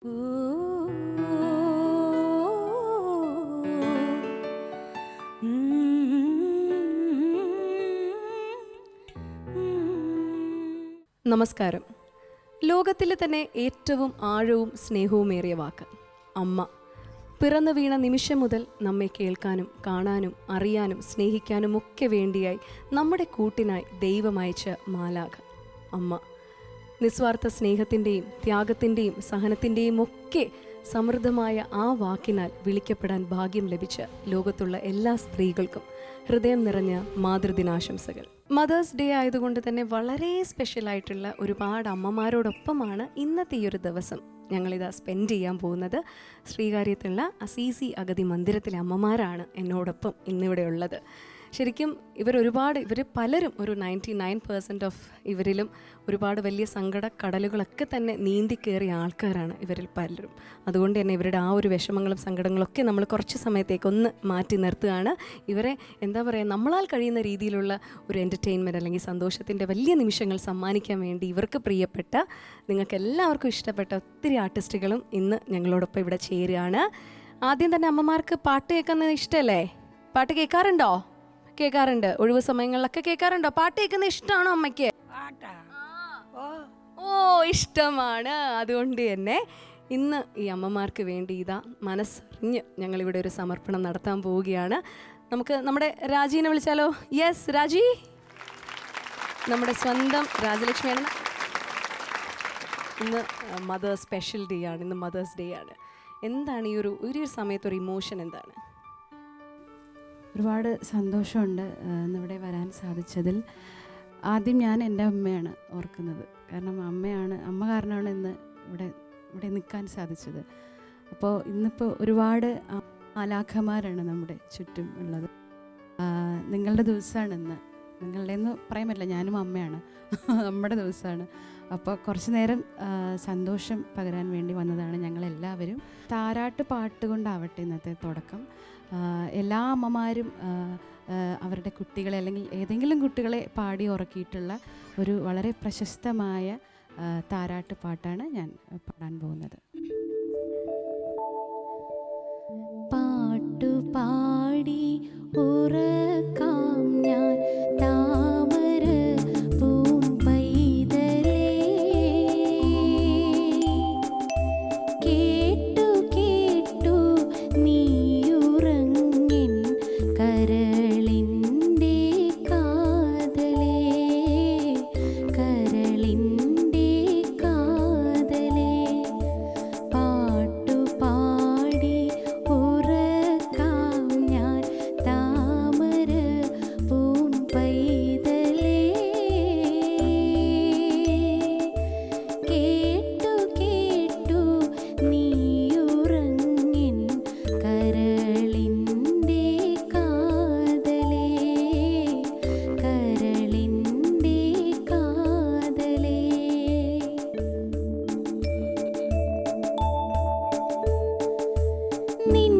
നമസ്കാരം ലോകത്തിലെ തന്നെ ഏറ്റവും ആഴവും സ്നേഹവുമേറിയ വാക്ക് അമ്മ പിറന്നു വീണ നിമിഷം മുതൽ നമ്മെ കേൾക്കാനും കാണാനും അറിയാനും സ്നേഹിക്കാനും ഒക്കെ വേണ്ടിയായി നമ്മുടെ കൂട്ടിനായി ദൈവമയച്ച മാലാഖ അമ്മ നിസ്വാർത്ഥ സ്നേഹത്തിൻ്റെയും ത്യാഗത്തിൻ്റെയും സഹനത്തിൻ്റെയും ഒക്കെ സമൃദ്ധമായ ആ വാക്കിനാൽ വിളിക്കപ്പെടാൻ ഭാഗ്യം ലഭിച്ച ലോകത്തുള്ള എല്ലാ സ്ത്രീകൾക്കും ഹൃദയം നിറഞ്ഞ മാതൃദിനാശംസകൾ മദേഴ്സ് ഡേ ആയതുകൊണ്ട് തന്നെ വളരെ സ്പെഷ്യൽ ആയിട്ടുള്ള ഒരുപാട് അമ്മമാരോടൊപ്പമാണ് ഇന്നത്തെ ഈ ഒരു ദിവസം ഞങ്ങളിതാ സ്പെൻഡ് ചെയ്യാൻ പോകുന്നത് ശ്രീകാര്യത്തുള്ള അസീസി അഗതി മന്ദിരത്തിലെ അമ്മമാരാണ് എന്നോടൊപ്പം ഇന്നിവിടെ ഉള്ളത് ശരിക്കും ഇവർ ഒരുപാട് ഇവർ പലരും ഒരു നയൻറ്റി നയൻ പെർസെൻറ്റ് ഓഫ് ഇവരിലും ഒരുപാട് വലിയ സങ്കട കടലുകളൊക്കെ തന്നെ നീന്തി കയറിയ ആൾക്കാരാണ് ഇവരിൽ പലരും അതുകൊണ്ട് തന്നെ ഇവരുടെ ആ ഒരു വിഷമങ്ങളും സങ്കടങ്ങളൊക്കെ നമ്മൾ കുറച്ച് സമയത്തേക്ക് ഒന്ന് മാറ്റി നിർത്തുകയാണ് ഇവരെ എന്താ പറയുക നമ്മളാൽ കഴിയുന്ന രീതിയിലുള്ള ഒരു എൻ്റർടൈൻമെൻറ്റ് അല്ലെങ്കിൽ സന്തോഷത്തിൻ്റെ വലിയ നിമിഷങ്ങൾ സമ്മാനിക്കാൻ വേണ്ടി ഇവർക്ക് പ്രിയപ്പെട്ട നിങ്ങൾക്ക് എല്ലാവർക്കും ഇഷ്ടപ്പെട്ട ഒത്തിരി ആർട്ടിസ്റ്റുകളും ഇന്ന് ഞങ്ങളോടൊപ്പം ഇവിടെ ചേരുകയാണ് ആദ്യം തന്നെ അമ്മമാർക്ക് പാട്ട് കേൾക്കുന്നത് ഇഷ്ടമല്ലേ പാട്ട് കേൾക്കാറുണ്ടോ കേൾക്കാറുണ്ട് ഒഴിവ് സമയങ്ങളിലൊക്കെ കേൾക്കാറുണ്ടോ പാട്ട് കേൾക്കുന്ന ഇഷ്ടമാണോ അമ്മയ്ക്ക് പാട്ടാ ഓ ഇഷ്ടമാണ് അതുകൊണ്ട് തന്നെ ഇന്ന് ഈ അമ്മമാർക്ക് വേണ്ടി ഇതാ മനസ്സറിഞ്ഞ് ഞങ്ങളിവിടെ ഒരു സമർപ്പണം നടത്താൻ പോവുകയാണ് നമുക്ക് നമ്മുടെ രാജീനെ വിളിച്ചാലോ യെസ് രാജി നമ്മുടെ സ്വന്തം രാജലക്ഷ്മിയാണ് ഇന്ന് മദേഴ്സ് സ്പെഷ്യൽ ഡേ ആണ് ഇന്ന് മദേഴ്സ് ഡേ ആണ് എന്താണ് ഈ ഒരു ഒരു സമയത്ത് ഒരു ഇമോഷൻ എന്താണ് ഒരുപാട് സന്തോഷമുണ്ട് ആ, ഇന്നിവിടെ വരാൻ സാധിച്ചതിൽ ആദ്യം ഞാൻ എൻ്റെ അമ്മയാണ് ഓർക്കുന്നത് കാരണം അമ്മയാണ് അമ്മ കാരണമാണ് ഇന്ന് ഇവിടെ ഇവിടെ നിൽക്കാൻ സാധിച്ചത് അപ്പോൾ ഇന്നിപ്പോൾ ഒരുപാട് ആലാഖമാരാണ് നമ്മുടെ ചുറ്റും ഉള്ളത് ആ, നിങ്ങളുടെ ദിവസമാണ് ഇന്ന് നിങ്ങളുടെ എന്ന് പറയാൻ പറ്റില്ല ഞാനും അമ്മയാണ് നമ്മുടെ ദിവസമാണ് അപ്പോൾ കുറച്ച് നേരം ആ, സന്തോഷം പകരാൻ വേണ്ടി വന്നതാണ് ഞങ്ങളെല്ലാവരും താരാട്ട് പാട്ട് കൊണ്ടാവട്ടെ ഇന്നത്തെ തുടക്കം ആ, എല്ലാ അമ്മമാരും ആ, ആ, അവരുടെ കുട്ടികളെ അല്ലെങ്കിൽ ഏതെങ്കിലും കുട്ടികളെ പാടി ഉറക്കിയിട്ടുള്ള ഒരു വളരെ പ്രശസ്തമായ ആ, താരാട്ട് പാട്ടാണ് ഞാൻ പാടാൻ പോകുന്നത് പാട്ടുപാടി ഉറക്കാം ഞാൻ താമര പൂമ്പൈതലേ കേട്ടു കേട്ടു നീയുറങ്ങിൻ കരളിൻ്റെ കാതലേ കരളിൻ്റെ കാതലേ പാട്ടുപാടി ഉറക്കാം ഞാൻ താമര പൂമ്പൈതലേ കേട്ടു കേട്ടു നീയുറങ്ങിൻ കരളിൻ്റെ കാതലേ കരളിൻ്റെ കാതലേ നിൻ